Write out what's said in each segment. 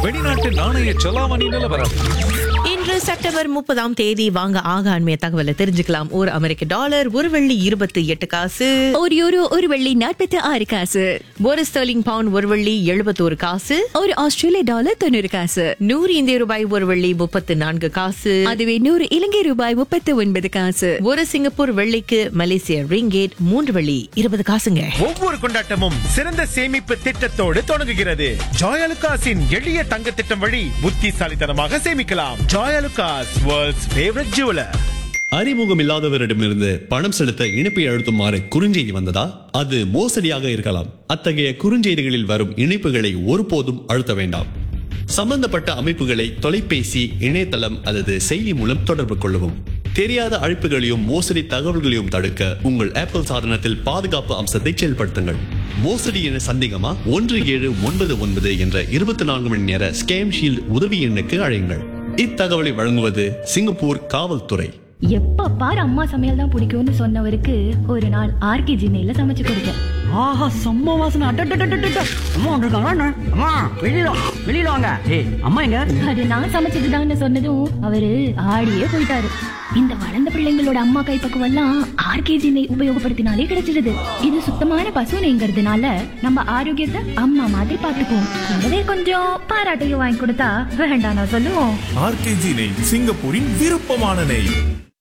வெளிநாட்டு நாணய செலாவணி நிலவரம் இன்று செப்டம்பர் முப்பதாம் தேதி வாங்க ஆக அண்மைய தகவலை தெரிஞ்சுக்கலாம் ஒரு அமெரிக்க டாலர் ஒரு வெள்ளி இருபத்தி எட்டு காசு ஒரு யூரோ ஒரு வெள்ளி நாற்பத்தி ஆறு காசு ஒரு ஸ்டெர்லிங் பவுண்ட் ஒரு வெள்ளி எழுபத்தோரு காசு ஒரு ஆஸ்திரேலிய டாலர் தொண்ணூறு காசு நூறு இந்திய ரூபாய் ஒரு வெள்ளி முப்பத்து நான்கு காசு அதுவே நூறு இலங்கை ரூபாய் முப்பத்தி ஒன்பது காசு ஒரு சிங்கப்பூர் வெள்ளிக்கு மலேசிய ரிங்கேட் மூன்று வெள்ளி இருபது காசுங்க ஒவ்வொரு கொண்டாட்டமும் சிறந்த சேமிப்பு திட்டத்தோடு தொடங்குகிறது ஜாயலுகாஸின் எளிய தங்க திட்டம் வழி புத்திசாலித்தனமாக சேமிக்கலாம் ஜாயலுகாஸ் வேர்ல்ட்ஸ் ஃபேவரட் ஜுவலர் அறிமுகம் இல்லாதவரிடமிருந்து பணம் செலுத்த இணைப்பை அழுத்துமாறு குறுஞ்செய்தி வந்ததா அது மோசடியாக இருக்கலாம் அத்தகைய குறுஞ்செய்திகளில் வரும் இணைப்புகளை ஒருபோதும் அழுத்த வேண்டாம் சம்பந்தப்பட்ட அமைப்புகளை தொலைபேசி இணையதளம் அல்லது செயலி மூலம் தொடர்பு கொள்ளவும் தெரியாத அழைப்புகளையும் மோசடி தகவல்களையும் தடுக்க உங்கள் ஆப்பிள் சாதனத்தில் பாதுகாப்பு அம்சத்தை செயல்படுத்துங்கள் மோசடி என சந்தேகமா ஒன்று ஏழு ஒன்பது ஒன்பது என்ற இருபத்தி நான்கு மணி நேர ஸ்கேம் ஷீல்ட் உதவி எண்ணுக்கு அழையுங்கள் இத்தகவலை வழங்குவது சிங்கப்பூர் காவல்துறை எப்ப பாரு அம்மா சமையல் தான் பிடிக்கும்னு சொன்னவருக்கு ஒரு நாள் ஆர்கே ஜின்னையில சமைச்சு கொடுத்தேன் ஆஹா செம்ம வாசனை அட்டட்டட்டட்டட்ட அம்மா வந்திருக்காங்க அம்மா வெளியில வா, வெளியில வாங்க ஏய் அம்மா எங்க அது நான் சமைச்சதுதான்னு சொன்னதும் அவரு ஆடியே போயிட்டாரு இந்த வளர்ந்த பிள்ளைங்களோட அம்மா கைப்பக்குவம் எல்லாம் ஆர்கேஜி நெய் உபயோகப்படுத்தினாலே கிடைச்சிடுது இது சுத்தமான பசு நெய்ங்கிறதுனால நம்ம ஆரோக்கியத்தை அம்மா மாதிரி பாத்துக்குவோம் கூடவே கொஞ்சம் பாராட்டையும் வாங்கி கொடுத்தா வேண்டாம் நான் சொல்லுவோம் ஆர்கேஜி நெய் சிங்கப்பூரின் விருப்பமான நெய்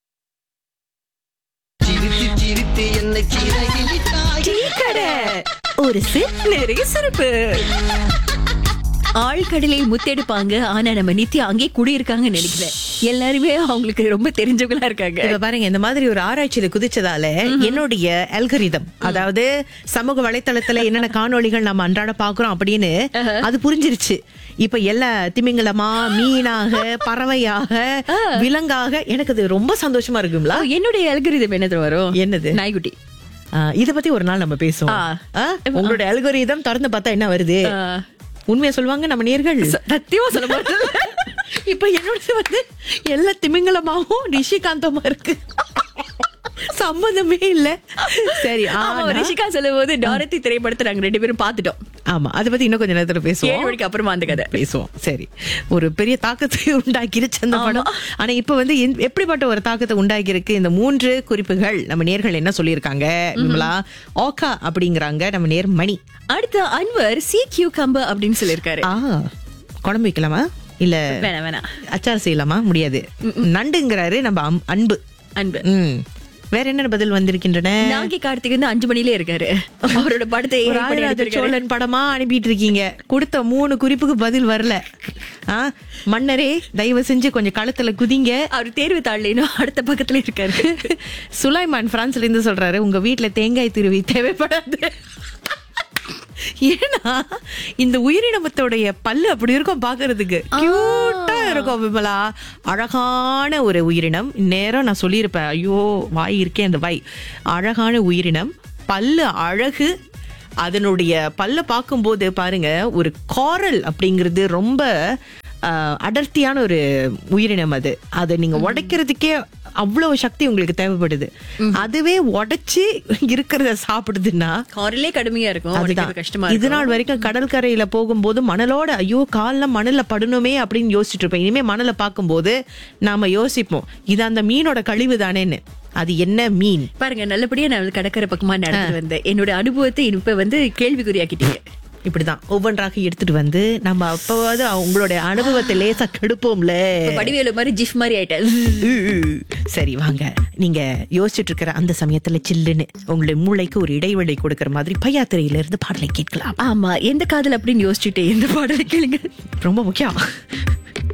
டீ கடை ஒரு சிப் நிறைய சிறப்பு ஆழ்கடலில் முத்தெடுப்பாங்க ஆனா நம்ம நித்யா அங்கே குடியிருக்காங்கன்னு நினைக்கிறேன் எல்லாருமே அவங்களுக்கு ரொம்ப தெரிஞ்சவங்களா இருக்காங்க இப்ப பாருங்க இந்த மாதிரி ஒரு ஆராய்ச்சியில குதிச்சதால என்னுடைய அல்கரிதம் அதாவது சமூக வலைத்தளத்துல என்னென்ன காணொளிகள் நம்ம அன்றாட பாக்குறோம் அப்படின்னு அது புரிஞ்சிருச்சு இப்ப எல்லா திமிங்கலமா மீனாக பறவையாக விலங்காக எனக்கு அது ரொம்ப சந்தோஷமா இருக்குங்களா ஓ, என்னுடைய அல்கரிதம் என்னது வரும் என்னது? நாய்க்குட்டி இத பத்தி ஒரு நாள் நம்ம பேசுவோம் ஆ. ஆ? உங்களுடைய அல்கோரிதம் திறந்து பார்த்தா என்ன வருது ஆ. உண்மையா சொல்லுவாங்க நம்ம நேர்கள் சத்தியமா சொல்ல மாட்டேன் இப்ப என்னோட வந்து எல்லா திமிங்கலமாவும் ரிஷிகாந்தமா இருக்கு சம்மந்தமே இல்ல சரி ஆமா ஆனா- ரிஷிகா சொல்லும் போது டாரத்தி திரைப்படத்தை நாங்க ரெண்டு பேரும் பாத்துட்டோம் ஆமா அத பத்தி இன்னும் கொஞ்ச நேரத்துல ஏழு பேசுவோம் மணிக்கு அப்புறமா அந்த கதை பேசுவோம் சரி ஒரு பெரிய தாக்கத்தை உண்டாக்கிருச்சு அந்த படம் ஆனா இப்ப வந்து எந்த- எப்படிப்பட்ட ஒரு தாக்கத்தை உண்டாக்கி இருக்கு இந்த மூன்று குறிப்புகள் நம்ம நேர்கள் என்ன சொல்லியிருக்காங்க விமலா ஓகா அப்படிங்கிறாங்க நம்ம நேர் மணி அடுத்து அன்வர் சி கியூ கம்பு அப்படின்னு சொல்லியிருக்காரு ஆ குழம்பு வைக்கலாமா இல்ல வேணாம் வேணாம் அச்சார் செய்யலாமா முடியாது நண்டுங்கிறாரு நம்ம அம்- அன்பு அன்பு ம் வேற என்ன பதில் வந்திருக்கின்றன நாகி கார்த்திக் வந்து அஞ்சு மணிலே இருக்காரு அவரோட படத்தை ஒரு AI பண்ணி ராஜராஜ எடுத்திருக்காரு. சோழன் படமா அனுப்பிட்டு இருக்கீங்க கொடுத்த மூணு குறிப்புக்கு பதில் வரல ஆ மன்னரே தயவு செஞ்சு கொஞ்சம் களத்துல குதிங்க அவர் தேர்வு தாள்லேனும் அடுத்த பக்கத்துல இருக்காரு சுலைமான் பிரான்ஸ்ல இருந்து சொல்றாரு உங்க வீட்ல தேங்காய் துருவி தேவைப்படாது ஏன்னா இந்த உயிரினமத்தோடைய பல்லு அப்படி இருக்கும் பாக்குறதுக்கு கியூட்டா இருக்கும் விமலா அழகான ஒரு உயிரினம் நேரம் நான் சொல்லியிருப்பேன் ஐயோ வாய் இருக்கே அந்த வாய் அழகான உயிரினம் பல்லு அழகு அதனுடைய பல்ல பார்க்கும்போது பாருங்க ஒரு காரல் அப்படிங்கிறது ரொம்ப ஆஹ், அடர்த்தியான ஒரு உயிரினம் அது அதை நீங்க உடைக்கிறதுக்கே அவ்வளவு சக்தி உங்களுக்கு தேவைப்படுது அதுவே உடைச்சு இருக்கிறத சாப்பிடுதுன்னா காரிலே கடுமையா இருக்கும் அதுதான் உடைக்கிறது கஷ்டமா இது இருக்கும் நாள் வரைக்கும் கடற்கரையில போகும்போது மணலோட ஐயோ கால்ல மணல்ல படணுமே அப்படின்னு யோசிச்சுட்டு இருப்பேன் இனிமே மணலை பார்க்கும்போது நாம யோசிப்போம் இது அந்த மீனோட கழிவு தானேன்னு அது என்ன மீன் பாருங்க நல்லபடியா நான் கடற்கரை பக்கமா நடந்து வந்தேன் என்னோட அனுபவத்தை இப்ப வந்து கேள்விக்குறியாக்கிட்டீங்க இப்படிதான் ஒவ்வொன்றாக எடுத்துட்டு வந்து நம்ம அப்பவாவது உங்களுடைய அனுபவத்தை லேசா கெடுப்போம்ல இப்ப வடிவேலு மாதிரி ஜிஃப் மாதிரி ஆயிட்டேன் சரி வாங்க நீங்க யோசிச்சுட்டு இருக்கிற அந்த சமயத்துல சில்லுன்னு உங்களுடைய மூளைக்கு ஒரு இடைவெளி கொடுக்கிற மாதிரி பையாத்திரையில இருந்து பாடலை கேட்கலாம் ஆமா எந்த காதல் அப்படின்னு யோசிச்சுட்டு எந்த பாடலை கேளுங்க ரொம்ப முக்கியம்